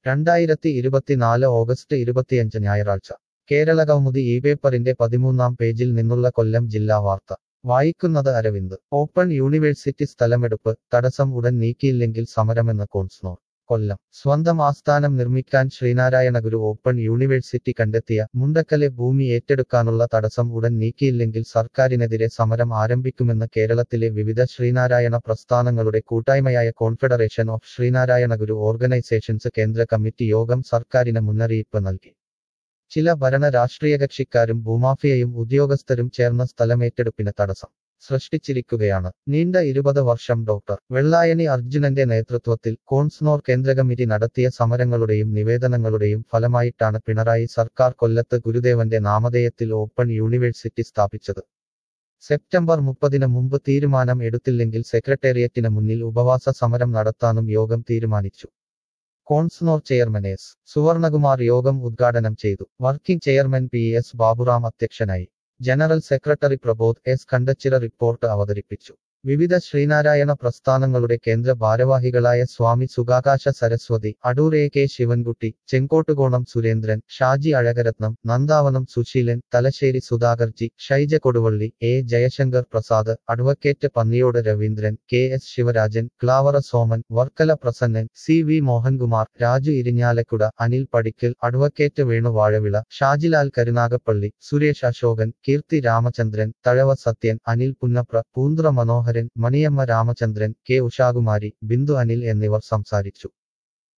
രണ്ടായിരത്തി ഇരുപത്തിനാല് ഓഗസ്റ്റ് ഇരുപത്തിയഞ്ച് ഞായറാഴ്ച കേരള കൗമുദി ഈ പേപ്പറിന്റെ പതിമൂന്നാം പേജിൽ നിന്നുള്ള കൊല്ലം ജില്ലാ വാർത്ത വായിക്കുന്നത് അരവിന്ദ് ഓപ്പൺ യൂണിവേഴ്സിറ്റി സ്ഥലമെടുപ്പ് തടസ്സം ഉടൻ നീക്കിയില്ലെങ്കിൽ സമരമെന്ന് കോൺസ്നോർ കൊല്ലം സ്വന്തം ആസ്ഥാനം നിർമ്മിക്കാൻ ശ്രീനാരായണഗുരു ഓപ്പൺ യൂണിവേഴ്സിറ്റി കണ്ടെത്തിയ മുണ്ടക്കലെ ഭൂമി ഏറ്റെടുക്കാനുള്ള തടസ്സം ഉടൻ നീക്കിയില്ലെങ്കിൽ സർക്കാരിനെതിരെ സമരം ആരംഭിക്കുമെന്ന് കേരളത്തിലെ വിവിധ ശ്രീനാരായണ പ്രസ്ഥാനങ്ങളുടെ കൂട്ടായ്മയായ കോൺഫെഡറേഷൻ ഓഫ് ശ്രീനാരായണഗുരു ഓർഗനൈസേഷൻസ് കേന്ദ്ര കമ്മിറ്റി യോഗം സർക്കാരിന് മുന്നറിയിപ്പ് നൽകി ചില ഭരണ രാഷ്ട്രീയ കക്ഷിക്കാരും ഭൂമാഫിയയും ഉദ്യോഗസ്ഥരും ചേർന്ന സ്ഥലമേറ്റെടുപ്പിന് തടസ്സം സൃഷ്ടിച്ചിരിക്കുകയാണ് നീണ്ട ഇരുപത് വർഷം ഡോക്ടർ വെള്ളായണി അർജുനന്റെ നേതൃത്വത്തിൽ കോൺസ്നോർ കേന്ദ്ര കമ്മിറ്റി നടത്തിയ സമരങ്ങളുടെയും നിവേദനങ്ങളുടെയും ഫലമായിട്ടാണ് പിണറായി സർക്കാർ കൊല്ലത്ത് ഗുരുദേവന്റെ നാമധേയത്തിൽ ഓപ്പൺ യൂണിവേഴ്സിറ്റി സ്ഥാപിച്ചത് സെപ്റ്റംബർ മുപ്പതിന് മുമ്പ് തീരുമാനം എടുത്തില്ലെങ്കിൽ സെക്രട്ടേറിയറ്റിന് മുന്നിൽ ഉപവാസ സമരം നടത്താനും യോഗം തീരുമാനിച്ചു കോൺസ്നോർ ചെയർമാൻ എസ് സുവർണകുമാർ യോഗം ഉദ്ഘാടനം ചെയ്തു working chairman P S Baburam അധ്യക്ഷനായി general secretary Prabodh S Kandachira report അവതരിപ്പിച്ചു വിവിധ ശ്രീനാരായണ പ്രസ്ഥാനങ്ങളുടെ കേന്ദ്ര ഭാരവാഹികളായ Swami Sukhakasha Saraswathi Adoor A K Sivankutty Chenkottukonam Surendran Shaji Azhakaratnam Nandavanam Suseelan Thalassery Sudhakarji Shyja Koduvally A Jayasankar Prasad advocate Panniyode Raveendran K S Sivarajan Klavara Soman Varkala Prasannan C V Mohankumar Raju Irinjalakuda Anil Padickal advocate Venu Vazhavila Shajilal Karunagappally Suresh Ashokan Keerthi Ramachandran Thazhava Sathyan Anil Punnapra Poonthura Manoharan Maniyamma Ramachandran K Ushakumari Bindu Anil എന്നിവർ സംസാരിച്ചു